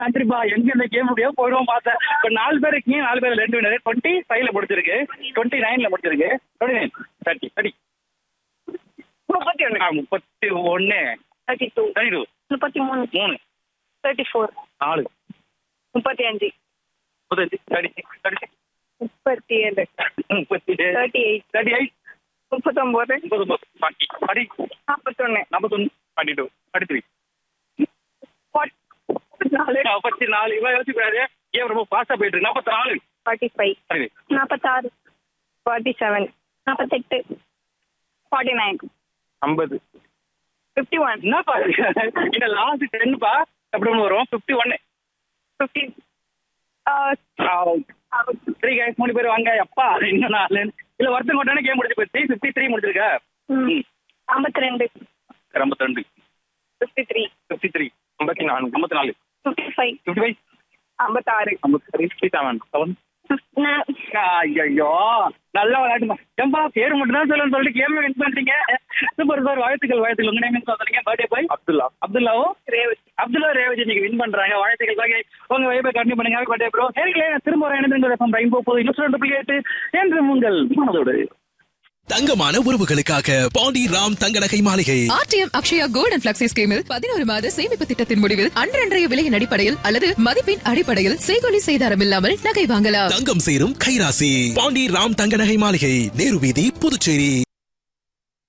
நன்றிப்பா எங்க இந்த கேம் முடியாது போயிடுவோம் பார்த்தேன் இப்ப நாலு பேர் இருக்கீங்க நாலு பேர் ரெண்டு வினர் டுவெண்ட்டி ஃபைவ்ல முடிச்சிருக்கு டுவெண்ட்டி நைன்ல முடிச்சிருக்கு டுவெண்ட்டி நைன் தேர்ட்டி தேர்ட்டி முப்பத்தி ஒன்று முப்பத்தி ஒன்னு தேர்ட்டி டூ தேர்ட்டி டூ முப்பத்தி மூணு மூணு தேர்ட்டி ஃபோர் நாலு முப்பத்தி அஞ்சு முப்பத்தஞ்சு தேர்ட்டி சிக்ஸ் தேர்ட்டி சிக்ஸ் முப்பத்தி ஏழு முப்பத்தி தேர்ட்டி எயிட் தேர்ட்டி எயிட் முப்பத்தொம்போது முப்பத்தொம்பது ஃபார்ட்டி ஃபார்ட்டி நாற்பத்தொன்று நாற்பத்தொன்று ஃபார்ட்டி டூ ஃபார்ட்டி த்ரீ நாலு நாற்பத்தி நாலு இவ்வளோ யோசிக்கூடாது ஏன் ரொம்ப ஃபாஸ்ட்டாக போயிட்டு இருக்கு நாற்பத்தி நாலு ஃபார்ட்டி ஃபைவ் சரி நாற்பத்தாறு ஃபார்ட்டி செவன் நாற்பத்தெட்டு ஃபார்ட்டி நைன் ஐம்பது ஃபிஃப்டி ஒன் என்னப்பா இந்த லாஸ்ட் டென்ப்பா அப்படின்னு வரும் ஃபிஃப்டி ஒன்னு ஃபிஃப்டி த்ரீ கைஸ் மூணு பேர் வாங்க அப்பா இன்னும் நாலு இல்ல ஒருத்தங்க கொண்டானே கேம் முடிச்சு போச்சு ஃபிஃப்டி த்ரீ முடிச்சிருக்கா ஐம்பத்தி ரெண்டு ஐம்பத்தி ரெண்டு ஃபிஃப்டி த்ரீ ஃபிஃப்டி த்ரீ ஐம்பத்தி நாலு ஐம்பத்தி நாலு ஃபிஃப்டி ஃபைவ் ஃபிஃப்டி ஃபைவ் ஐம்பத்தாறு ஐம்பத்தி த்ரீ ஃபிஃப்டி செவன் செவன் ஐயோ நல்லா விளையாட்டுமா ஏம்பா பேர் மட்டும் தான் சொல்லணும்னு சொல்லிட்டு கேம் வின் பண்ணிட்டீங்க சூப்பர் சார் வாழ்த்துக்கள் வாழ்த்துக்கள் உங்க நேம் சொல்றீங்க பர்த்டே பாய் அப்துல்லா அப்துல்லாவும் ரேவதி அப்துல்லா ரேவதி நீங்க வின் பண்றாங்க வாழ்த்துக்கள் பாய் உங்க வைபை கண்டினியூ பண்ணுங்க பர்த்டே ப்ரோ சரிங்களே நான் திரும்ப ஒரு இணைந்து ரெயின்போ போது இன்னும் கேட்டு என்று உங்கள் மனதோடு தங்கமான உறவுகளுக்காக பாண்டி ராம் தங்க நகை மாளிகை RTM Akshaya gold and flexi ஸ்கீமில் பதினோரு மாத சேமிப்பு திட்டத்தின் முடிவில் அன்றன்றைய விலையின் அடிப்படையில் அல்லது மதிப்பின் அடிப்படையில் செய்கொலி செய்தாரம் இல்லாமல் நகை வாங்கலாம் தங்கம் சேரும் கைராசி பாண்டி ராம் தங்க நகை மாளிகை நேரு வீதி புதுச்சேரி